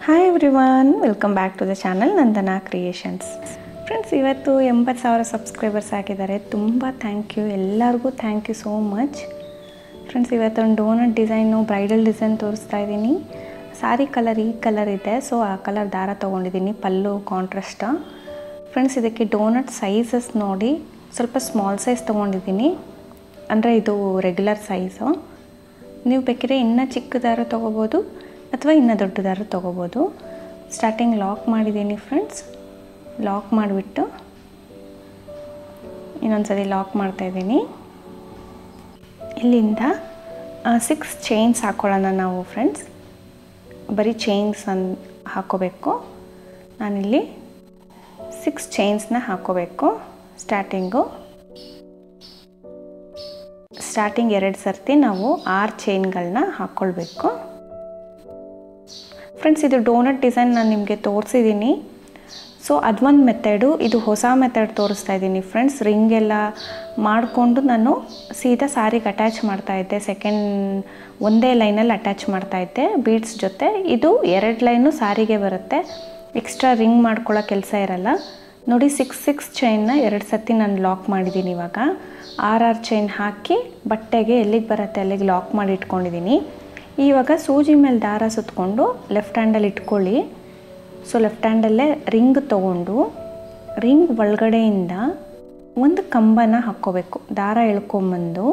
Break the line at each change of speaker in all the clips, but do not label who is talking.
hi everyone welcome back to the channel Nandana creations friends ಇವತ್ತು ಎಂಬತ್ತು ಸಾವಿರ ಸಬ್ಸ್ಕ್ರೈಬರ್ಸ್ ಆಗಿದ್ದಾರೆ ತುಂಬ ಥ್ಯಾಂಕ್ ಯು ಎಲ್ಲರಿಗೂ thank you so much friends ಇವತ್ತೊಂದು ಡೋನಟ್ ಡಿಸೈನು ಬ್ರೈಡಲ್ ಡಿಸೈನ್ ತೋರಿಸ್ತಾ ಇದ್ದೀನಿ ಸಾರಿ ಕಲರ್ ಈ ಕಲರ್ ಇದೆ ಸೊ ಆ ಕಲರ್ ದಾರ ತೊಗೊಂಡಿದ್ದೀನಿ ಪಲ್ಲು ಕಾಂಟ್ರಾಸ್ಟ ಫ್ರೆಂಡ್ಸ್ ಇದಕ್ಕೆ ಡೋನಟ್ ಸೈಜಸ್ ನೋಡಿ ಸ್ವಲ್ಪ ಸ್ಮಾಲ್ ಸೈಜ್ ತೊಗೊಂಡಿದ್ದೀನಿ ಅಂದರೆ ಇದು ರೆಗ್ಯುಲರ್ ಸೈಜು ನೀವು ಬೇಕಿದ್ರೆ ಇನ್ನೂ ಚಿಕ್ಕ ದಾರ ತೊಗೋಬೋದು ಅಥವಾ ಇನ್ನೂ ದೊಡ್ಡ ದಾರ ತೊಗೋಬೋದು ಸ್ಟಾರ್ಟಿಂಗ್ ಲಾಕ್ ಮಾಡಿದ್ದೀನಿ ಫ್ರೆಂಡ್ಸ್ ಲಾಕ್ ಮಾಡಿಬಿಟ್ಟು ಇನ್ನೊಂದು ಸರಿ ಲಾಕ್ ಮಾಡ್ತಾಯಿದ್ದೀನಿ ಇಲ್ಲಿಂದ ಸಿಕ್ಸ್ ಚೈನ್ಸ್ ಹಾಕ್ಕೊಳ್ಳೋಣ ನಾವು ಫ್ರೆಂಡ್ಸ್ ಬರೀ ಚೈನ್ಸ್ ಅನ್ ಹಾಕ್ಕೋಬೇಕು ನಾನಿಲ್ಲಿ ಸಿಕ್ಸ್ ಚೈನ್ಸ್ನ ಹಾಕ್ಕೋಬೇಕು ಸ್ಟಾರ್ಟಿಂಗು ಸ್ಟಾರ್ಟಿಂಗ್ ಎರಡು ಸರ್ತಿ ನಾವು ಆರು ಚೈನ್ಗಳನ್ನ ಹಾಕ್ಕೊಳ್ಬೇಕು ಫ್ರೆಂಡ್ಸ್ ಇದು ಡೋನಟ್ ಡಿಸೈನ್ ನಾನು ನಿಮಗೆ ತೋರಿಸಿದ್ದೀನಿ ಸೊ ಅದೊಂದು ಮೆಥಡು ಇದು ಹೊಸ ಮೆಥಡ್ ತೋರಿಸ್ತಾ ಇದ್ದೀನಿ ಫ್ರೆಂಡ್ಸ್ ರಿಂಗ್ ಎಲ್ಲ ಮಾಡಿಕೊಂಡು ನಾನು ಸೀದಾ ಸಾರಿಗೆ ಅಟ್ಯಾಚ್ ಮಾಡ್ತಾಯಿದ್ದೆ ಸೆಕೆಂಡ್ ಒಂದೇ ಲೈನಲ್ಲಿ ಅಟ್ಯಾಚ್ ಮಾಡ್ತಾಯಿದ್ದೆ ಬೀಡ್ಸ್ ಜೊತೆ ಇದು ಎರಡು ಲೈನು ಸಾರಿಗೆ ಬರುತ್ತೆ ಎಕ್ಸ್ಟ್ರಾ ರಿಂಗ್ ಮಾಡ್ಕೊಳ್ಳೋ ಕೆಲಸ ಇರಲ್ಲ ನೋಡಿ ಸಿಕ್ಸ್ ಸಿಕ್ಸ್ ಚೈನ್ನ ಎರಡು ಸತಿ ನಾನು ಲಾಕ್ ಮಾಡಿದ್ದೀನಿ ಇವಾಗ ಆರು ಆರು ಚೈನ್ ಹಾಕಿ ಬಟ್ಟೆಗೆ ಎಲ್ಲಿಗೆ ಬರುತ್ತೆ ಅಲ್ಲಿಗೆ ಲಾಕ್ ಮಾಡಿ ಇಟ್ಕೊಂಡಿದ್ದೀನಿ ಇವಾಗ ಸೂಜಿ ಮೇಲೆ ದಾರ ಸುತ್ತಕೊಂಡು ಲೆಫ್ಟ್ ಹ್ಯಾಂಡಲ್ಲಿ ಇಟ್ಕೊಳ್ಳಿ ಸೊ ಲೆಫ್ಟ್ ಹ್ಯಾಂಡಲ್ಲೇ ರಿಂಗ್ ತೊಗೊಂಡು ರಿಂಗ್ ಒಳಗಡೆಯಿಂದ ಒಂದು ಕಂಬನ ಹಾಕ್ಕೋಬೇಕು ದಾರ ಎಳ್ಕೊಂಬಂದು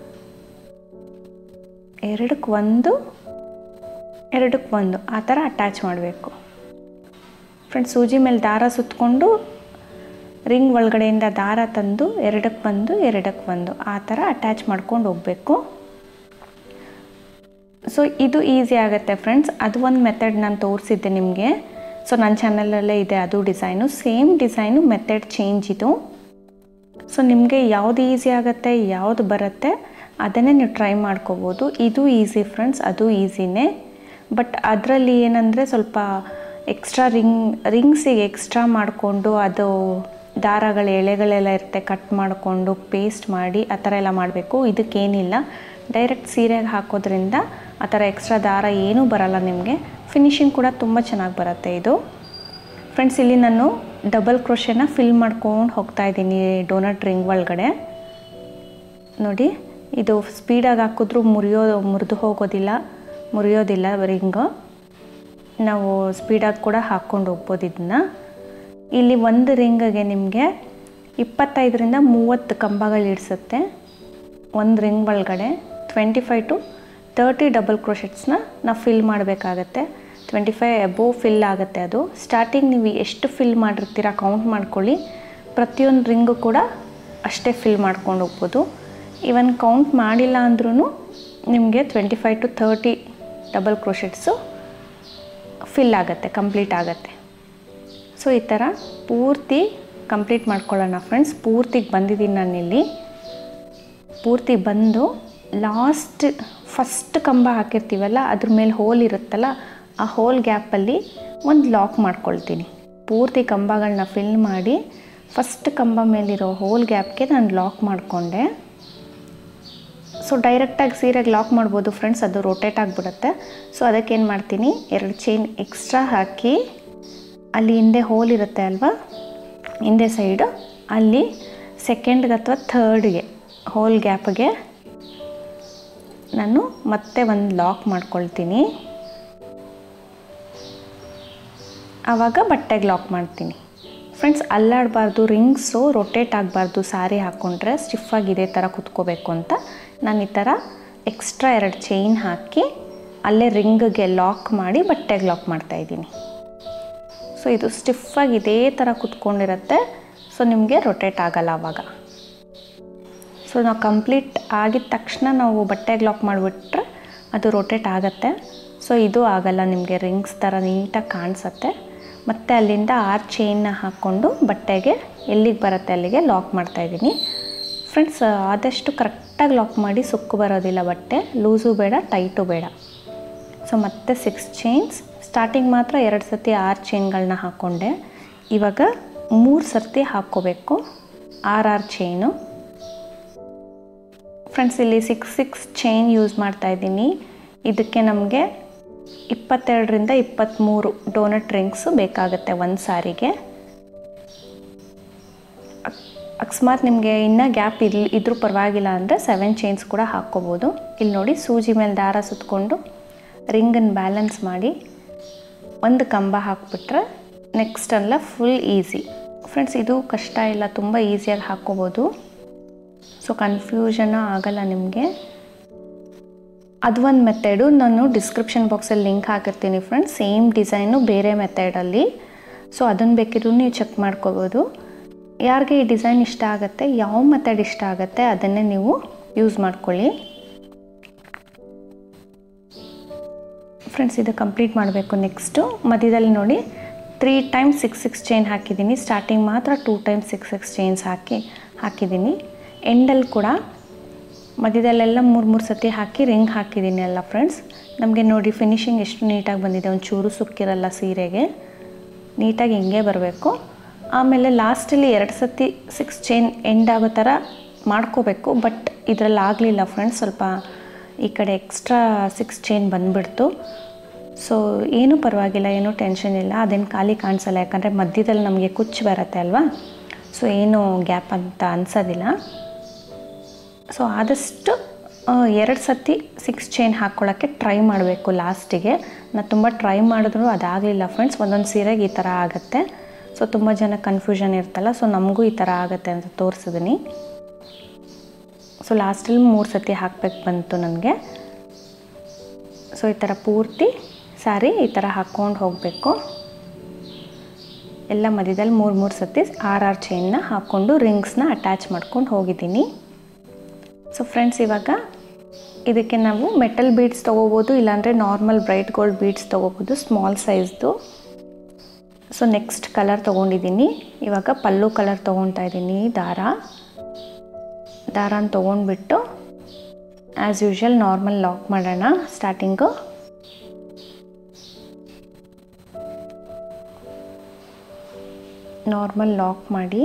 ಎರಡಕ್ಕೆ ಒಂದು ಎರಡಕ್ಕೆ ಒಂದು ಆ ಥರ ಅಟ್ಯಾಚ್ ಮಾಡಬೇಕು ಫ್ರೆಂಡ್ಸ್ ಸೂಜಿ ಮೇಲೆ ದಾರ ಸುತ್ತಕೊಂಡು ರಿಂಗ್ ಒಳಗಡೆಯಿಂದ ದಾರ ತಂದು ಎರಡಕ್ಕೆ ಬಂದು ಎರಡಕ್ಕೆ ಒಂದು ಆ ಥರ ಅಟ್ಯಾಚ್ ಮಾಡ್ಕೊಂಡು ಹೋಗಬೇಕು ಸೊ ಇದು ಈಸಿ ಆಗುತ್ತೆ ಫ್ರೆಂಡ್ಸ್ ಅದು ಒಂದು ಮೆಥಡ್ ನಾನು ತೋರಿಸಿದ್ದೆ ನಿಮಗೆ ಸೊ ನನ್ನ ಚಾನಲಲ್ಲೇ ಇದೆ ಅದು design same design method change ಇದು ಸೊ ನಿಮಗೆ ಯಾವುದು ಈಸಿ ಆಗುತ್ತೆ ಯಾವುದು ಬರುತ್ತೆ ಅದನ್ನೇ ನೀವು ಟ್ರೈ ಮಾಡ್ಕೋಬೋದು ಇದು ಈಸಿ ಫ್ರೆಂಡ್ಸ್ ಅದು ಈಸಿನೇ ಬಟ್ ಅದರಲ್ಲಿ ಏನಂದರೆ ಸ್ವಲ್ಪ ಎಕ್ಸ್ಟ್ರಾ ರಿಂಗ್ ರಿಂಗ್ಸಿಗೆ ಎಕ್ಸ್ಟ್ರಾ ಮಾಡಿಕೊಂಡು ಅದು ದಾರಗಳ ಎಳೆಗಳೆಲ್ಲ ಇರುತ್ತೆ ಕಟ್ ಮಾಡಿಕೊಂಡು ಪೇಸ್ಟ್ ಮಾಡಿ ಆ ಥರ ಎಲ್ಲ ಮಾಡಬೇಕು ಇದಕ್ಕೇನಿಲ್ಲ ಡೈರೆಕ್ಟ್ ಸೀರೆಗೆ ಹಾಕೋದ್ರಿಂದ ಆ ಥರ ಎಕ್ಸ್ಟ್ರಾ ದಾರ ಏನೂ ಬರಲ್ಲ ನಿಮಗೆ ಫಿನಿಶಿಂಗ್ ಕೂಡ ತುಂಬ ಚೆನ್ನಾಗಿ ಬರುತ್ತೆ ಇದು ಫ್ರೆಂಡ್ಸ್ ಇಲ್ಲಿ ನಾನು ಡಬಲ್ ಕ್ರೋಶೆನ ಫಿಲ್ ಮಾಡ್ಕೊಂಡು ಹೋಗ್ತಾ ಇದ್ದೀನಿ ಡೋನಟ್ ರಿಂಗ್ ಒಳಗಡೆ ನೋಡಿ ಇದು ಸ್ಪೀಡಾಗಿ ಹಾಕಿದ್ರೂ ಮುರಿಯೋ ಮುರಿದು ಹೋಗೋದಿಲ್ಲ ಮುರಿಯೋದಿಲ್ಲ ರಿಂಗು ನಾವು ಸ್ಪೀಡಾಗಿ ಕೂಡ ಹಾಕ್ಕೊಂಡು ಹೋಗ್ಬೋದು ಇದನ್ನ ಇಲ್ಲಿ ಒಂದು ರಿಂಗಿಗೆ ನಿಮಗೆ ಇಪ್ಪತ್ತೈದರಿಂದ ಮೂವತ್ತು ಕಂಬಗಳು ಇಡಿಸುತ್ತೆ ಒಂದು ರಿಂಗ್ ಒಳಗಡೆ twenty five to thirty double ಕ್ರೋಶೆಟ್ಸ್ನ ನಾವು ಫಿಲ್ ಮಾಡಬೇಕಾಗತ್ತೆ ಟ್ವೆಂಟಿ ಫೈವ್ ಅಬೋವ್ ಫಿಲ್ ಆಗುತ್ತೆ ಅದು ಸ್ಟಾರ್ಟಿಂಗ್ ನೀವು ಎಷ್ಟು ಫಿಲ್ ಮಾಡಿರ್ತೀರ ಕೌಂಟ್ ಮಾಡ್ಕೊಳ್ಳಿ ಪ್ರತಿಯೊಂದು ರಿಂಗು ಕೂಡ ಅಷ್ಟೇ ಫಿಲ್ ಮಾಡ್ಕೊಂಡು ಹೋಗ್ಬೋದು ಇವನ್ ಕೌಂಟ್ ಮಾಡಿಲ್ಲ ಅಂದ್ರೂ ನಿಮಗೆ twenty five to thirty double crochets fill ಆಗುತ್ತೆ ಕಂಪ್ಲೀಟ್ ಆಗುತ್ತೆ ಸೊ ಈ ಥರ ಪೂರ್ತಿ ಕಂಪ್ಲೀಟ್ ಮಾಡ್ಕೊಳ್ಳೋಣ ಫ್ರೆಂಡ್ಸ್ ಪೂರ್ತಿಗೆ ಬಂದಿದ್ದೀನಿ ನಾನಿಲ್ಲಿ ಪೂರ್ತಿ ಬಂದು ಲಾಸ್ಟ್ ಫಸ್ಟ್ ಕಂಬ ಹಾಕಿರ್ತೀವಲ್ಲ ಅದ್ರ ಮೇಲೆ ಹೋಲ್ ಇರುತ್ತಲ್ಲ ಆ ಹೋಲ್ ಗ್ಯಾಪಲ್ಲಿ ಒಂದು ಲಾಕ್ ಮಾಡ್ಕೊಳ್ತೀನಿ ಪೂರ್ತಿ ಕಂಬಗಳನ್ನ ಫಿಲ್ ಮಾಡಿ ಫಸ್ಟ್ ಕಂಬ ಮೇಲಿರೋ ಹೋಲ್ ಗ್ಯಾಪ್ಗೆ ನಾನು ಲಾಕ್ ಮಾಡಿಕೊಂಡೆ ಸೊ ಡೈರೆಕ್ಟಾಗಿ ಸೀರೆಗೆ ಲಾಕ್ ಮಾಡ್ಬೋದು ಫ್ರೆಂಡ್ಸ್ ಅದು ರೊಟೇಟ್ ಆಗಿಬಿಡುತ್ತೆ ಸೊ ಅದಕ್ಕೇನು ಮಾಡ್ತೀನಿ ಎರಡು ಚೈನ್ ಎಕ್ಸ್ಟ್ರಾ ಹಾಕಿ ಅಲ್ಲಿ ಹಿಂದೆ ಹೋಲ್ ಇರುತ್ತೆ ಅಲ್ವಾ ಹಿಂದೆ ಸೈಡು ಅಲ್ಲಿ ಸೆಕೆಂಡ್ಗೆ ಅಥವಾ ಥರ್ಡ್ಗೆ ಹೋಲ್ ಗ್ಯಾಪ್ಗೆ ನಾನು ಮತ್ತೆ ಒಂದು ಲಾಕ್ ಮಾಡ್ಕೊಳ್ತೀನಿ ಆವಾಗ ಬಟ್ಟೆಗೆ ಲಾಕ್ ಮಾಡ್ತೀನಿ ಫ್ರೆಂಡ್ಸ್ ಅಲ್ಲಾಡಬಾರ್ದು ರಿಂಗ್ಸು ರೊಟೇಟ್ ಆಗಬಾರ್ದು ಸಾರಿ ಹಾಕ್ಕೊಂಡ್ರೆ ಸ್ಟಿಫಾಗಿ ಇದೇ ಥರ ಕುತ್ಕೋಬೇಕು ಅಂತ ನಾನು ಈ ಥರ ಎಕ್ಸ್ಟ್ರಾ ಎರಡು ಚೈನ್ ಹಾಕಿ ಅಲ್ಲೇ ರಿಂಗ್ಗೆ ಲಾಕ್ ಮಾಡಿ ಬಟ್ಟೆಗೆ ಲಾಕ್ ಮಾಡ್ತಾಯಿದ್ದೀನಿ ಸೊ ಇದು ಸ್ಟಿಫಾಗಿ ಇದೇ ಥರ ಕುತ್ಕೊಂಡಿರುತ್ತೆ ಸೊ ನಿಮಗೆ ರೊಟೇಟ್ ಆಗಲ್ಲ ಆವಾಗ ಸೊ ನಾವು ಕಂಪ್ಲೀಟ್ ಆಗಿದ ತಕ್ಷಣ ನಾವು ಬಟ್ಟೆಗೆ ಲಾಕ್ ಮಾಡಿಬಿಟ್ರೆ ಅದು ರೊಟೇಟ್ ಆಗುತ್ತೆ ಸೊ ಇದು ಆಗಲ್ಲ ನಿಮಗೆ ರಿಂಗ್ಸ್ ಥರ ನೀಟಾಗಿ ಕಾಣಿಸುತ್ತೆ ಮತ್ತು ಅಲ್ಲಿಂದ ಆರು ಚೈನ್ನ ಹಾಕ್ಕೊಂಡು ಬಟ್ಟೆಗೆ ಎಲ್ಲಿಗೆ ಬರುತ್ತೆ ಅಲ್ಲಿಗೆ ಲಾಕ್ ಮಾಡ್ತಾಯಿದ್ದೀನಿ ಫ್ರೆಂಡ್ಸ್ ಆದಷ್ಟು ಕರೆಕ್ಟಾಗಿ ಲಾಕ್ ಮಾಡಿ ಸುಕ್ಕು ಬರೋದಿಲ್ಲ ಬಟ್ಟೆ ಲೂಸು ಬೇಡ ಟೈಟು ಬೇಡ ಸೊ ಮತ್ತೆ ಸಿಕ್ಸ್ ಚೈನ್ಸ್ ಸ್ಟಾರ್ಟಿಂಗ್ ಮಾತ್ರ ಎರಡು ಸರ್ತಿ ಆರು ಚೈನ್ಗಳನ್ನ ಹಾಕ್ಕೊಂಡೆ ಇವಾಗ ಮೂರು ಸರ್ತಿ ಹಾಕ್ಕೋಬೇಕು ಆರು ಆರು ಚೈನು ಫ್ರೆಂಡ್ಸ್ ಇಲ್ಲಿ ಸಿಕ್ಸ್ ಸಿಕ್ಸ್ ಚೈನ್ ಯೂಸ್ ಮಾಡ್ತಾಯಿದ್ದೀನಿ ಇದಕ್ಕೆ ನಮಗೆ ಇಪ್ಪತ್ತೆರಡರಿಂದ ಇಪ್ಪತ್ತ್ಮೂರು ಡೋನಟ್ ರಿಂಗ್ಸು ಬೇಕಾಗುತ್ತೆ ಒಂದು ಸಾರಿಗೆ ಅಕ್- ಅಕಸ್ಮಾತ್ ನಿಮಗೆ ಇನ್ನೂ ಗ್ಯಾಪ್ ಇರ್ಲಿ ಇದ್ರೂ ಪರವಾಗಿಲ್ಲ ಅಂದರೆ ಸೆವೆನ್ ಚೈನ್ಸ್ ಕೂಡ ಹಾಕ್ಕೋಬೋದು ಇಲ್ಲಿ ನೋಡಿ ಸೂಜಿ ಮೇಲೆ ದಾರ ಸುತ್ತಕೊಂಡು ರಿಂಗನ್ನು ಬ್ಯಾಲೆನ್ಸ್ ಮಾಡಿ ಒಂದು ಕಂಬ ಹಾಕ್ಬಿಟ್ರೆ ನೆಕ್ಸ್ಟ್ ಎಲ್ಲ ಫುಲ್ ಈಸಿ ಫ್ರೆಂಡ್ಸ್ ಇದು ಕಷ್ಟ ಇಲ್ಲ ತುಂಬ ಈಸಿಯಾಗಿ ಹಾಕ್ಕೋಬೋದು ಸೊ ಕನ್ಫ್ಯೂಷನ್ ಆಗಲ್ಲ ನಿಮಗೆ ಅದು ಒಂದು ಮೆಥಡು ನಾನು ಡಿಸ್ಕ್ರಿಪ್ಷನ್ ಬಾಕ್ಸಲ್ಲಿ ಲಿಂಕ್ ಹಾಕಿರ್ತೀನಿ ಫ್ರೆಂಡ್ಸ್ ಸೇಮ್ ಡಿಸೈನು ಬೇರೆ ಮೆಥಡಲ್ಲಿ ಸೊ ಅದನ್ನು ಬೇಕಿದ್ರು ನೀವು ಚೆಕ್ ಮಾಡ್ಕೋಬೋದು ಯಾರಿಗೆ ಈ ಡಿಸೈನ್ ಇಷ್ಟ ಆಗುತ್ತೆ ಯಾವ ಮೆಥಡ್ ಇಷ್ಟ ಆಗುತ್ತೆ ಅದನ್ನೇ ನೀವು ಯೂಸ್ ಮಾಡ್ಕೊಳ್ಳಿ ಫ್ರೆಂಡ್ಸ್ ಇದು ಕಂಪ್ಲೀಟ್ ಮಾಡಬೇಕು ನೆಕ್ಸ್ಟು ಮಧ್ಯದಲ್ಲಿ ನೋಡಿ three times six six chain ಹಾಕಿದ್ದೀನಿ ಸ್ಟಾರ್ಟಿಂಗ್ ಮಾತ್ರ two times six six chains ಹಾಕಿ ಹಾಕಿದ್ದೀನಿ ಎಂಡಲ್ಲಿ ಕೂಡ ಮಧ್ಯದಲ್ಲೆಲ್ಲ ಮೂರು ಮೂರು ಸತಿ ಹಾಕಿ ರಿಂಗ್ ಹಾಕಿದ್ದೀನಿ ಎಲ್ಲ ಫ್ರೆಂಡ್ಸ್ ನಮಗೆ ನೋಡಿ ಫಿನಿಶಿಂಗ್ ಎಷ್ಟು ನೀಟಾಗಿ ಬಂದಿದೆ ಒಂದು ಚೂರು ಸುಕ್ಕಿರಲ್ಲ ಸೀರೆಗೆ ನೀಟಾಗಿ ಹಿಂಗೆ ಬರಬೇಕು ಆಮೇಲೆ ಲಾಸ್ಟಲ್ಲಿ ಎರಡು ಸತಿ ಸಿಕ್ಸ್ ಚೈನ್ ಎಂಡ್ ಆಗೋ ಥರ ಮಾಡ್ಕೋಬೇಕು ಬಟ್ ಇದರಲ್ಲಿ ಆಗಲಿಲ್ಲ ಫ್ರೆಂಡ್ಸ್ ಸ್ವಲ್ಪ ಈ ಕಡೆ ಎಕ್ಸ್ಟ್ರಾ ಸಿಕ್ಸ್ ಚೈನ್ ಬಂದುಬಿಡ್ತು ಸೊ ಏನೂ ಪರವಾಗಿಲ್ಲ ಏನೂ ಟೆನ್ಷನ್ ಇಲ್ಲ ಅದೇನು ಖಾಲಿ ಕಾಣಿಸಲ್ಲ ಯಾಕಂದರೆ ಮಧ್ಯದಲ್ಲಿ ನಮಗೆ ಕುಚ್ಚು ಬರುತ್ತೆ ಅಲ್ವಾ ಸೊ ಏನು ಗ್ಯಾಪ್ ಅಂತ ಅನ್ಸೋದಿಲ್ಲ ಸೊ ಆದಷ್ಟು ಎರಡು ಸತಿ ಸಿಕ್ಸ್ ಚೈನ್ ಹಾಕ್ಕೊಳ್ಳೋಕ್ಕೆ ಟ್ರೈ ಮಾಡಬೇಕು ಲಾಸ್ಟಿಗೆ ನಾನು ತುಂಬ ಟ್ರೈ ಮಾಡಿದ್ರು ಅದಾಗಲಿಲ್ಲ ಫ್ರೆಂಡ್ಸ್ ಒಂದೊಂದು ಸೀರೆಗೆ ಈ ಥರ ಆಗುತ್ತೆ ಸೊ ತುಂಬ ಜನ ಕನ್ಫ್ಯೂಷನ್ ಇರ್ತಲ್ಲ ಸೊ ನಮಗೂ ಈ ಥರ ಆಗುತ್ತೆ ಅಂತ ತೋರಿಸಿದ್ದೀನಿ ಸೊ ಲಾಸ್ಟಲ್ಲಿ ಮೂರು ಸತಿ ಹಾಕ್ಬೇಕು ಬಂತು ನನಗೆ ಸೊ ಈ ಥರ ಪೂರ್ತಿ ಸ್ಯಾರಿ ಈ ಥರ ಹಾಕ್ಕೊಂಡು ಹೋಗಬೇಕು ಎಲ್ಲ ಮಧ್ಯದಲ್ಲಿ ಮೂರು ಮೂರು ಸತಿ ಆರು ಆರು ಚೈನ್ನ ಹಾಕ್ಕೊಂಡು ರಿಂಗ್ಸ್ನ ಅಟ್ಯಾಚ್ ಮಾಡ್ಕೊಂಡು ಹೋಗಿದ್ದೀನಿ ಸೊ ಫ್ರೆಂಡ್ಸ್ ಇವಾಗ ಇದಕ್ಕೆ ನಾವು ಮೆಟಲ್ ಬೀಡ್ಸ್ ತೊಗೋಬೋದು ಇಲ್ಲಾಂದರೆ ನಾರ್ಮಲ್ ಬ್ರೈಟ್ ಗೋಲ್ಡ್ ಬೀಡ್ಸ್ ತೊಗೋಬೋದು ಸ್ಮಾಲ್ ಸೈಜ್ದು ಸೊ ನೆಕ್ಸ್ಟ್ ಕಲರ್ ತೊಗೊಂಡಿದ್ದೀನಿ ಇವಾಗ ಪಲ್ಲು ಕಲರ್ ತೊಗೊತಾ ಇದ್ದೀನಿ ದಾರ ದಾರನ ತೊಗೊಂಡ್ಬಿಟ್ಟು ಆ್ಯಸ್ ಯೂಶ್ವಲ್ ನಾರ್ಮಲ್ ಲಾಕ್ ಮಾಡೋಣ ಸ್ಟಾರ್ಟಿಂಗು ನಾರ್ಮಲ್ ಲಾಕ್ ಮಾಡಿ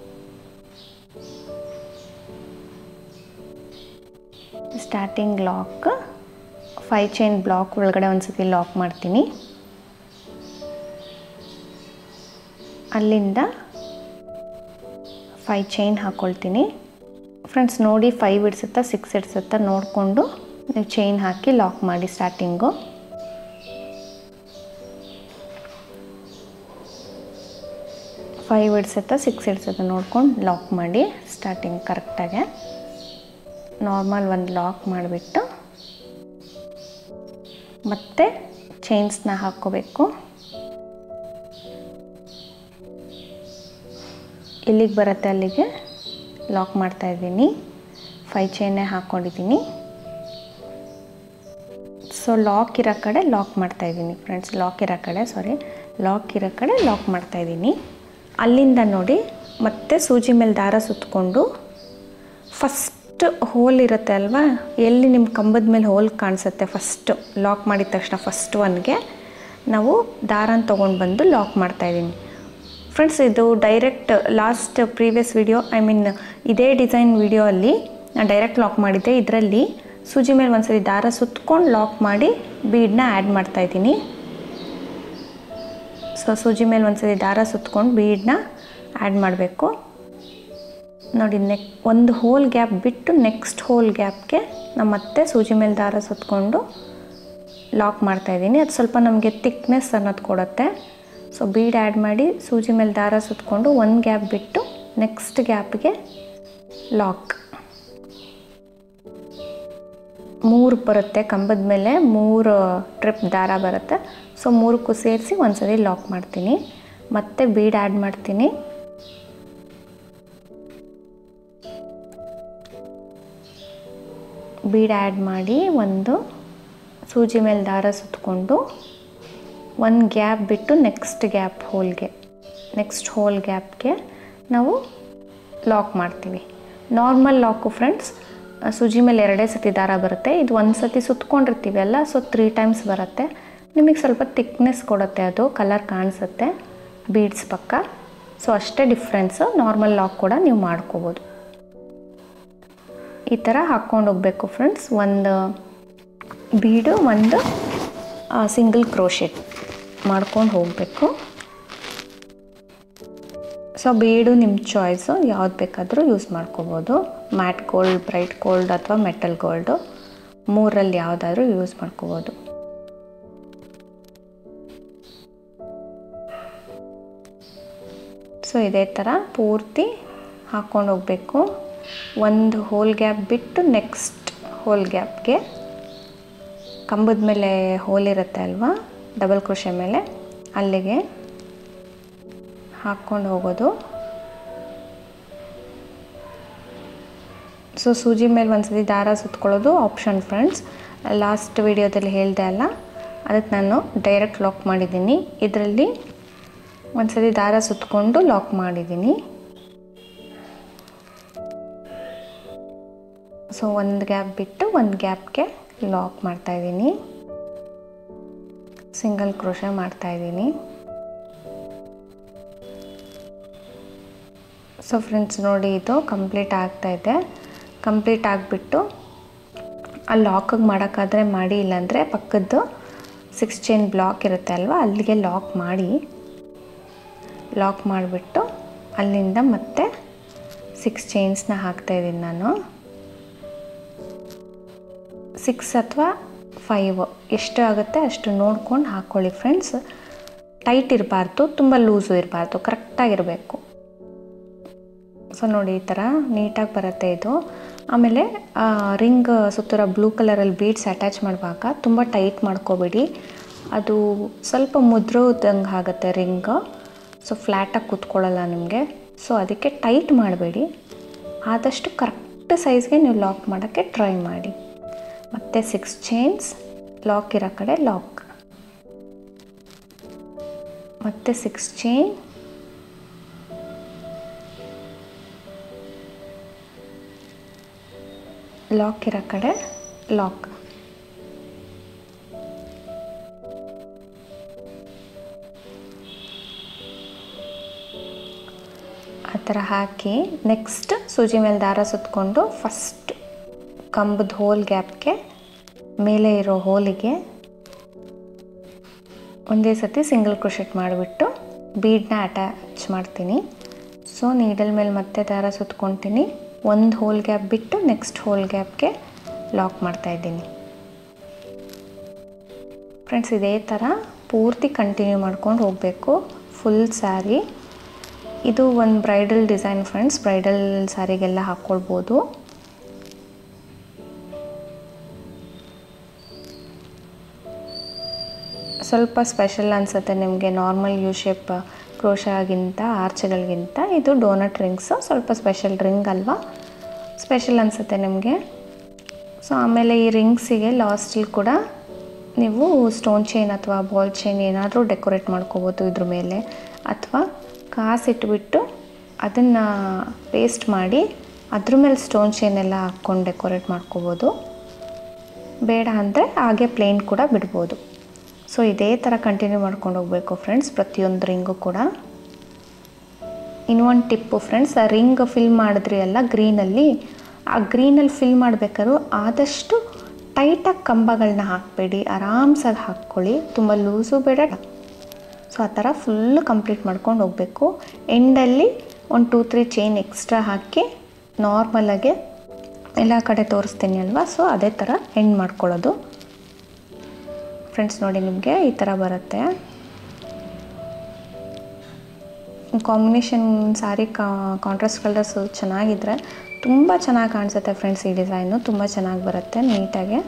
starting lock five chain block ಒಳಗಡೆ ಒಂದ್ಸತಿ ಲಾಕ್ ಮಾಡ್ತೀನಿ ಅಲ್ಲಿಂದ ಫೈ ಚೈನ್ ಹಾಕ್ಕೊಳ್ತೀನಿ ಫ್ರೆಂಡ್ಸ್ ನೋಡಿ ಫೈವ್ ಇಡ್ಸುತ್ತಾ ಸಿಕ್ಸ್ ಇಡ್ಸುತ್ತಾ ನೋಡಿಕೊಂಡು ನೀವು ಚೈನ್ ಹಾಕಿ ಲಾಕ್ ಮಾಡಿ ಸ್ಟಾರ್ಟಿಂಗು ಫೈವ್ ಇಡ್ಸುತ್ತಾ ಸಿಕ್ಸ್ ಇಡ್ಸುತ್ತಾ ನೋಡ್ಕೊಂಡು ಲಾಕ್ ಮಾಡಿ ಸ್ಟಾರ್ಟಿಂಗ್ ಕರೆಕ್ಟಾಗೆ ನಾರ್ಮಲ್ ಒಂದು ಲಾಕ್ ಮಾಡಿಬಿಟ್ಟು ಮತ್ತೆ ಚೈನ್ಸ್ನ ಹಾಕ್ಕೋಬೇಕು ಎಲ್ಲಿಗೆ ಬರುತ್ತೆ ಅಲ್ಲಿಗೆ ಲಾಕ್ ಮಾಡ್ತಾ ಇದ್ದೀನಿ ಫೈ ಚೈನೇ ಹಾಕ್ಕೊಂಡಿದ್ದೀನಿ ಸೊ ಲಾಕ್ ಇರೋ ಕಡೆ ಲಾಕ್ ಮಾಡ್ತಾ ಇದ್ದೀನಿ ಫ್ರೆಂಡ್ಸ್ ಲಾಕ್ ಇರೋ ಕಡೆ ಸಾರಿ ಲಾಕ್ ಇರೋ ಕಡೆ ಲಾಕ್ ಮಾಡ್ತಾ ಇದ್ದೀನಿ ಅಲ್ಲಿಂದ ನೋಡಿ ಮತ್ತೆ ಸೂಜಿ ಮೇಲೆ ದಾರ ಸುತ್ತಕೊಂಡು ಫಸ್ಟ್ ಹೋಲ್ ಇರುತ್ತೆ ಅಲ್ವಾ ಎಲ್ಲಿ ನಿಮ್ಮ ಕಂಬದ ಮೇಲೆ ಹೋಲ್ ಕಾಣಿಸುತ್ತೆ ಫಸ್ಟು ಲಾಕ್ ಮಾಡಿದ ತಕ್ಷಣ ಫಸ್ಟ್ ಒನ್ಗೆ ನಾವು ದಾರನ ತೊಗೊಂಡು ಬಂದು ಲಾಕ್ ಮಾಡ್ತಾಯಿದ್ದೀನಿ ಫ್ರೆಂಡ್ಸ್ ಇದು direct last previous video I mean ಇದೇ ಡಿಸೈನ್ ವಿಡಿಯೋ ಅಲ್ಲಿ ನಾನು ಡೈರೆಕ್ಟ್ ಲಾಕ್ ಮಾಡಿದ್ದೆ ಇದರಲ್ಲಿ ಸೂಜಿ ಮೇಲೆ ಒಂದ್ಸರಿ ದಾರ ಸುತ್ಕೊಂಡು ಲಾಕ್ ಮಾಡಿ ಬೀಡನ್ನ ಆ್ಯಡ್ ಮಾಡ್ತಾಯಿದ್ದೀನಿ ಸೊ ಸೂಜಿ ಮೇಲೆ ಒಂದ್ಸರಿ ದಾರ ಸುತ್ಕೊಂಡು ಬೀಡನ್ನ ಆ್ಯಡ್ ಮಾಡಬೇಕು ನೋಡಿ ನೆಕ್ ಒಂದು ಹೋಲ್ ಗ್ಯಾಪ್ ಬಿಟ್ಟು ನೆಕ್ಸ್ಟ್ ಹೋಲ್ ಗ್ಯಾಪ್ಗೆ ನಾನು ಮತ್ತೆ ಸೂಜಿ ಮೇಲೆ ದಾರ ಸುತ್ಕೊಂಡು ಲಾಕ್ ಮಾಡ್ತಾಯಿದ್ದೀನಿ ಅದು ಸ್ವಲ್ಪ ನಮಗೆ ತಿಕ್ನೆಸ್ ಅನ್ನೋದು ಕೊಡುತ್ತೆ ಸೊ ಬೀಡ್ ಆ್ಯಡ್ ಮಾಡಿ ಸೂಜಿ ಮೇಲೆ ದಾರ ಸುತ್ಕೊಂಡು ಒಂದು ಗ್ಯಾಪ್ ಬಿಟ್ಟು ನೆಕ್ಸ್ಟ್ ಗ್ಯಾಪ್ಗೆ ಲಾಕ್ ಮೂರು ಬರುತ್ತೆ ಕಂಬದ ಮೇಲೆ ಮೂರು ಟ್ರಿಪ್ ದಾರ ಬರುತ್ತೆ ಸೊ ಮೂರಕ್ಕೂ ಸೇರಿಸಿ ಒಂದ್ಸರಿ ಲಾಕ್ ಮಾಡ್ತೀನಿ ಮತ್ತೆ ಬೀಡ್ ಆ್ಯಡ್ ಮಾಡ್ತೀನಿ ಬೀಡ್ ಆ್ಯಡ್ ಮಾಡಿ ಒಂದು ಸೂಜಿ ಮೇಲೆ ದಾರ ಸುತ್ತಕೊಂಡು ಒಂದು ಗ್ಯಾಪ್ ಬಿಟ್ಟು ನೆಕ್ಸ್ಟ್ ಗ್ಯಾಪ್ ಹೋಲ್ಗೆ ನೆಕ್ಸ್ಟ್ ಹೋಲ್ ಗ್ಯಾಪ್ಗೆ ನಾವು ಲಾಕ್ ಮಾಡ್ತೀವಿ ನಾರ್ಮಲ್ ಲಾಕು ಫ್ರೆಂಡ್ಸ್ ಸೂಜಿ ಮೇಲೆ ಎರಡೇ ಸತಿ ದಾರ ಬರುತ್ತೆ ಇದು ಒಂದು ಸತಿ ಸುತ್ಕೊಂಡಿರ್ತೀವಿ ಅಲ್ಲ ಸೊ ತ್ರೀ ಟೈಮ್ಸ್ ಬರುತ್ತೆ ನಿಮಗೆ ಸ್ವಲ್ಪ ತಿಕ್ನೆಸ್ ಕೊಡುತ್ತೆ ಅದು ಕಲರ್ ಕಾಣಿಸುತ್ತೆ ಬೀಡ್ಸ್ ಪಕ್ಕ ಸೊ ಅಷ್ಟೇ ಡಿಫ್ರೆನ್ಸು ನಾರ್ಮಲ್ ಲಾಕ್ ಕೂಡ ನೀವು ಮಾಡ್ಕೋಬೋದು ಈ ಥರ ಹಾಕ್ಕೊಂಡು ಹೋಗಬೇಕು ಫ್ರೆಂಡ್ಸ್ ಒಂದು ಬೀಡು ಒಂದು ಸಿಂಗಲ್ ಕ್ರೋಶೆಟ್ ಮಾಡ್ಕೊಂಡು ಹೋಗಬೇಕು ಸೊ ಬೀಡು ನಿಮ್ಮ ಚಾಯ್ಸು ಯಾವ್ದು ಬೇಕಾದರೂ ಯೂಸ್ ಮಾಡ್ಕೋಬೋದು ಮ್ಯಾಟ್ ಗೋಲ್ಡ್ ಬ್ರೈಟ್ ಗೋಲ್ಡ್ ಅಥವಾ ಮೆಟಲ್ ಗೋಲ್ಡು ಮೂರಲ್ಲಿ ಯಾವುದಾದ್ರೂ ಯೂಸ್ ಮಾಡ್ಕೋಬೋದು ಸೊ ಇದೇ ಥರ ಪೂರ್ತಿ ಹಾಕ್ಕೊಂಡು ಹೋಗಬೇಕು ಒಂದು ಹೋಲ್ ಗ್ಯಾಪ್ ಬಿಟ್ಟು ನೆಕ್ಸ್ಟ್ ಹೋಲ್ ಗ್ಯಾಪ್ಗೆ ಕಂಬದ ಮೇಲೆ ಹೋಲ್ ಇರುತ್ತೆ ಅಲ್ವಾ ಡಬಲ್ ಕ್ರೋಶೆ ಮೇಲೆ ಅಲ್ಲಿಗೆ ಹಾಕ್ಕೊಂಡು ಹೋಗೋದು ಸೊ ಸೂಜಿ ಮೇಲೆ ಒಂದ್ಸತಿ ದಾರ ಸುತ್ಕೊಳ್ಳೋದು ಆಪ್ಷನ್ ಫ್ರೆಂಡ್ಸ್ ಲಾಸ್ಟ್ ವಿಡಿಯೋದಲ್ಲಿ ಹೇಳಿದೆ ಅಲ್ಲ ಅದಕ್ಕೆ ನಾನು ಡೈರೆಕ್ಟ್ ಲಾಕ್ ಮಾಡಿದ್ದೀನಿ ಇದರಲ್ಲಿ ಒಂದ್ಸತಿ ದಾರ ಸುತ್ಕೊಂಡು ಲಾಕ್ ಮಾಡಿದ್ದೀನಿ ಸೊ ಒಂದು ಗ್ಯಾಪ್ ಬಿಟ್ಟು ಒಂದು ಗ್ಯಾಪ್ಗೆ ಲಾಕ್ ಮಾಡ್ತಾಯಿದ್ದೀನಿ ಸಿಂಗಲ್ ಕ್ರೋಶೆ ಮಾಡ್ತಾಯಿದ್ದೀನಿ ಸೊ ಫ್ರೆಂಡ್ಸ್ ನೋಡಿ ಇದು ಕಂಪ್ಲೀಟ್ ಆಗ್ತಾಯಿದೆ ಕಂಪ್ಲೀಟ್ ಆಗಿಬಿಟ್ಟು ಆ ಲಾಕಿಗೆ ಮಾಡೋಕ್ಕಾದ್ರೆ ಮಾಡಿ ಇಲ್ಲಾಂದರೆ ಪಕ್ಕದ್ದು ಸಿಕ್ಸ್ ಚೈನ್ ಬ್ಲಾಕ್ ಇರುತ್ತೆ ಅಲ್ವಾ ಅಲ್ಲಿಗೆ ಲಾಕ್ ಮಾಡಿ ಲಾಕ್ ಮಾಡಿಬಿಟ್ಟು ಅಲ್ಲಿಂದ ಮತ್ತೆ ಸಿಕ್ಸ್ ಚೈನ್ಸ್ನ ಹಾಕ್ತಾಯಿದ್ದೀನಿ ನಾನು ಸಿಕ್ಸ್ ಅಥವಾ ಫೈವ್ ಎಷ್ಟು ಆಗುತ್ತೆ ಅಷ್ಟು ನೋಡ್ಕೊಂಡು ಹಾಕ್ಕೊಳ್ಳಿ ಫ್ರೆಂಡ್ಸ್ ಟೈಟ್ ಇರಬಾರ್ದು ತುಂಬ ಲೂಸು ಇರಬಾರ್ದು ಕರೆಕ್ಟಾಗಿರಬೇಕು ಸೊ ನೋಡಿ ಈ ಥರ ನೀಟಾಗಿ ಬರುತ್ತೆ ಇದು ಆಮೇಲೆ ರಿಂಗ್ ಸುತ್ತಿರೋ ಬ್ಲೂ ಕಲರಲ್ಲಿ ಬೀಡ್ಸ್ ಅಟ್ಯಾಚ್ ಮಾಡುವಾಗ ತುಂಬ ಟೈಟ್ ಮಾಡ್ಕೋಬೇಡಿ ಅದು ಸ್ವಲ್ಪ ಮುದ್ರೋದಂಗೆ ಆಗುತ್ತೆ ರಿಂಗ್ ಸೊ ಫ್ಲ್ಯಾಟಾಗಿ ಕೂತ್ಕೊಳ್ಳಲ್ಲ ನಿಮಗೆ ಸೊ ಅದಕ್ಕೆ ಟೈಟ್ ಮಾಡಬೇಡಿ ಆದಷ್ಟು ಕರೆಕ್ಟ್ ಸೈಜ್ಗೆ ನೀವು ಲಾಕ್ ಮಾಡೋಕ್ಕೆ ಟ್ರೈ ಮಾಡಿ ಮತ್ತು ಸಿಕ್ಸ್ ಚೈನ್ಸ್ ಲಾಕ್ ಇರೋ ಕಡೆ ಲಾಕ್ ಮತ್ತು ಸಿಕ್ಸ್ ಚೈನ್ ಲಾಕ್ ಇರೋ ಕಡೆ ಲಾಕ್ ಆ ಥರ ಹಾಕಿ ನೆಕ್ಸ್ಟ್ ಸೂಜಿ ಮೇಲೆ ದಾರ ಸುತ್ತಕೊಂಡು ಫಸ್ಟ್ ಕಂಬದ ಹೋಲ್ ಗ್ಯಾಪ್ಗೆ ಮೇಲೆ ಇರೋ ಹೋಲಿಗೆ ಒಂದೇ ಸತಿ ಸಿಂಗಲ್ ಕ್ರೋಶೆಟ್ ಮಾಡಿಬಿಟ್ಟು ಬೀಡನ್ನ ಅಟ್ಯಾಚ್ ಮಾಡ್ತೀನಿ ಸೊ ನೀಡಲ್ ಮೇಲೆ ಮತ್ತೆ ದಾರ ಸುತ್ಕೊತೀನಿ ಒಂದು ಹೋಲ್ ಗ್ಯಾಪ್ ಬಿಟ್ಟು ನೆಕ್ಸ್ಟ್ ಹೋಲ್ ಗ್ಯಾಪ್ಗೆ ಲಾಕ್ ಮಾಡ್ತಾಯಿದ್ದೀನಿ ಫ್ರೆಂಡ್ಸ್ ಇದೇ ಥರ ಪೂರ್ತಿ ಕಂಟಿನ್ಯೂ ಮಾಡ್ಕೊಂಡು ಹೋಗಬೇಕು ಫುಲ್ ಸ್ಯಾರಿ ಇದು ಒಂದು ಬ್ರೈಡಲ್ ಡಿಸೈನ್ ಫ್ರೆಂಡ್ಸ್ ಬ್ರೈಡಲ್ ಸ್ಯಾರಿಗೆಲ್ಲ ಹಾಕ್ಕೊಳ್ಬೋದು ಸ್ವಲ್ಪ ಸ್ಪೆಷಲ್ ಅನಿಸುತ್ತೆ ನಿಮಗೆ ನಾರ್ಮಲ್ ಯು ಶೇಪ್ ಕ್ರೋಶಾಗಿಂತ ಆರ್ಚ್ಗಳಿಗಿಂತ ಇದು ಡೋನಟ್ ರಿಂಗ್ಸು ಸ್ವಲ್ಪ ಸ್ಪೆಷಲ್ ರಿಂಗ್ ಅಲ್ವಾ ಸ್ಪೆಷಲ್ ಅನಿಸುತ್ತೆ ನಿಮಗೆ ಸೊ ಆಮೇಲೆ ಈ ರಿಂಗ್ಸಿಗೆ ಲಾಸ್ಟಲ್ಲಿ ಕೂಡ ನೀವು ಸ್ಟೋನ್ ಚೈನ್ ಅಥವಾ ಬಾಲ್ ಚೈನ್ ಏನಾದರೂ ಡೆಕೋರೇಟ್ ಮಾಡ್ಕೋಬೋದು ಇದ್ರ ಮೇಲೆ ಅಥವಾ ಕಾಸಿಟ್ಬಿಟ್ಟು ಅದನ್ನು ಪೇಸ್ಟ್ ಮಾಡಿ ಅದ್ರ ಮೇಲೆ ಸ್ಟೋನ್ ಚೈನ್ ಎಲ್ಲ ಹಾಕ್ಕೊಂಡು ಡೆಕೋರೇಟ್ ಮಾಡ್ಕೋಬೋದು ಬೇಡ ಅಂದರೆ ಹಾಗೆ ಪ್ಲೇನ್ ಕೂಡ ಬಿಡ್ಬೋದು ಸೊ ಇದೇ ಥರ ಕಂಟಿನ್ಯೂ ಮಾಡ್ಕೊಂಡು ಹೋಗಬೇಕು ಫ್ರೆಂಡ್ಸ್ ಪ್ರತಿಯೊಂದು ರಿಂಗು ಕೂಡ ಇನ್ನೊಂದು ಟಿಪ್ಪು ಫ್ರೆಂಡ್ಸ್ ಆ ರಿಂಗ್ ಫಿಲ್ ಮಾಡಿದ್ರಿ ಅಲ್ಲ ಗ್ರೀನಲ್ಲಿ ಆ ಗ್ರೀನಲ್ಲಿ ಫಿಲ್ ಮಾಡಬೇಕಾದ್ರೂ ಆದಷ್ಟು ಟೈಟಾಗಿ ಕಂಬಗಳನ್ನ ಹಾಕಬೇಡಿ ಆರಾಮ್ಸಾಗಿ ಹಾಕ್ಕೊಳ್ಳಿ ತುಂಬ ಲೂಸು ಬೇಡ ಸೊ ಆ ಥರ ಫುಲ್ಲು ಕಂಪ್ಲೀಟ್ ಮಾಡ್ಕೊಂಡು ಹೋಗಬೇಕು ಎಂಡಲ್ಲಿ ಒಂದು ಟೂ ತ್ರೀ ಚೈನ್ ಎಕ್ಸ್ಟ್ರಾ ಹಾಕಿ ನಾರ್ಮಲಾಗೆ ಎಲ್ಲ ಕಡೆ ತೋರಿಸ್ತೀನಿ ಅಲ್ವಾ ಸೊ ಅದೇ ಥರ ಎಂಡ್ ಮಾಡ್ಕೊಳ್ಳೋದು ಫ್ರೆಂಡ್ಸ್ ನೋಡಿ ನಿಮಗೆ ಈ ಥರ ಬರುತ್ತೆ ಕಾಂಬಿನೇಷನ್ ಸ್ಯಾರಿ ಕಾಂಟ್ರಾಸ್ಟ್ ಕಲರ್ಸು ಚೆನ್ನಾಗಿದ್ರೆ ತುಂಬ ಚೆನ್ನಾಗಿ ಕಾಣಿಸುತ್ತೆ ಫ್ರೆಂಡ್ಸ್ ಈ ಡಿಸೈನು ತುಂಬ ಚೆನ್ನಾಗಿ ಬರುತ್ತೆ ನೀಟಾಗೆ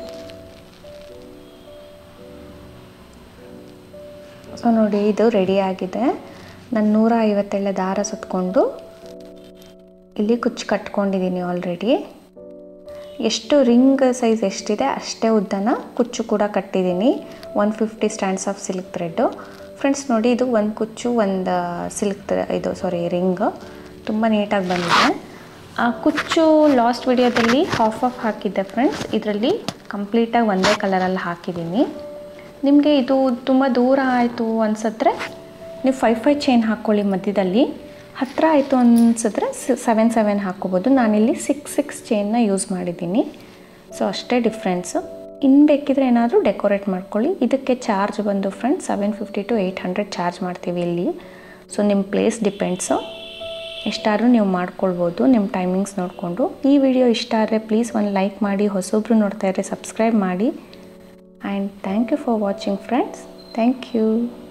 ಸೊ ನೋಡಿ ಇದು ರೆಡಿ ಆಗಿದೆ ನಾನು ನೂರ ಐವತ್ತೆಳೆ ದಾರ ಸುತ್ಕೊಂಡು ಇಲ್ಲಿ ಕುಚ್ಚು ಕಟ್ಕೊಂಡಿದ್ದೀನಿ ಆಲ್ರೆಡಿ ಎಷ್ಟು ರಿಂಗ್ ಸೈಜ್ ಎಷ್ಟಿದೆ ಅಷ್ಟೇ ಉದ್ದನ ಕುಚ್ಚು ಕೂಡ ಕಟ್ಟಿದ್ದೀನಿ one fifty strands of silk thread friends ನೋಡಿ ಇದು ಒಂದು ಕುಚ್ಚು ಒಂದು ಸಿಲ್ಕ್ ಇದು ಸಾರಿ ರಿಂಗ್ ತುಂಬ ನೀಟಾಗಿ ಬಂದಿದೆ ಆ ಕುಚ್ಚು ಲಾಸ್ಟ್ ವಿಡಿಯೋದಲ್ಲಿ ಹಾಫ್ ಆಫ್ ಹಾಕಿದ್ದೆ ಫ್ರೆಂಡ್ಸ್ ಇದರಲ್ಲಿ ಕಂಪ್ಲೀಟಾಗಿ ಒಂದೇ ಕಲರಲ್ಲಿ ಹಾಕಿದ್ದೀನಿ ನಿಮಗೆ ಇದು ತುಂಬ ದೂರ ಆಯಿತು ಅನ್ಸಿದ್ರೆ ನೀವು ಫೈವ್ ಫೈವ್ ಚೈನ್ ಹಾಕ್ಕೊಳ್ಳಿ ಮಧ್ಯದಲ್ಲಿ ಹತ್ತಿರ ಆಯಿತು ಅನ್ಸಿದ್ರೆ ಸೆವೆನ್ ಸೆವೆನ್ ಹಾಕ್ಕೋಬೋದು ನಾನಿಲ್ಲಿ ಸಿಕ್ಸ್ ಸಿಕ್ಸ್ ಚೈನ್ನ ಯೂಸ್ ಮಾಡಿದ್ದೀನಿ ಸೊ ಅಷ್ಟೇ ಡಿಫ್ರೆನ್ಸು ಇನ್ನು ಬೇಕಿದ್ರೆ ಏನಾದರೂ ಡೆಕೋರೇಟ್ ಮಾಡ್ಕೊಳ್ಳಿ ಇದಕ್ಕೆ ಚಾರ್ಜ್ ಬಂದು friends seven fifty to eight hundred charge ಮಾಡ್ತೀವಿ ಇಲ್ಲಿ ಸೊ ನಿಮ್ಮ ಪ್ಲೇಸ್ ಡಿಪೆಂಡ್ಸು ಎಷ್ಟಾದ್ರೂ ನೀವು ಮಾಡ್ಕೊಳ್ಬೋದು ನಿಮ್ಮ ಟೈಮಿಂಗ್ಸ್ ನೋಡಿಕೊಂಡು ಈ ವಿಡಿಯೋ ಇಷ್ಟ ಆದರೆ ಪ್ಲೀಸ್ ಒಂದು ಲೈಕ್ ಮಾಡಿ ಹೊಸೊಬ್ರು ನೋಡ್ತಾ ಇದ್ದರೆ ಸಬ್ಸ್ಕ್ರೈಬ್ ಮಾಡಿ and thank you for watching friends thank you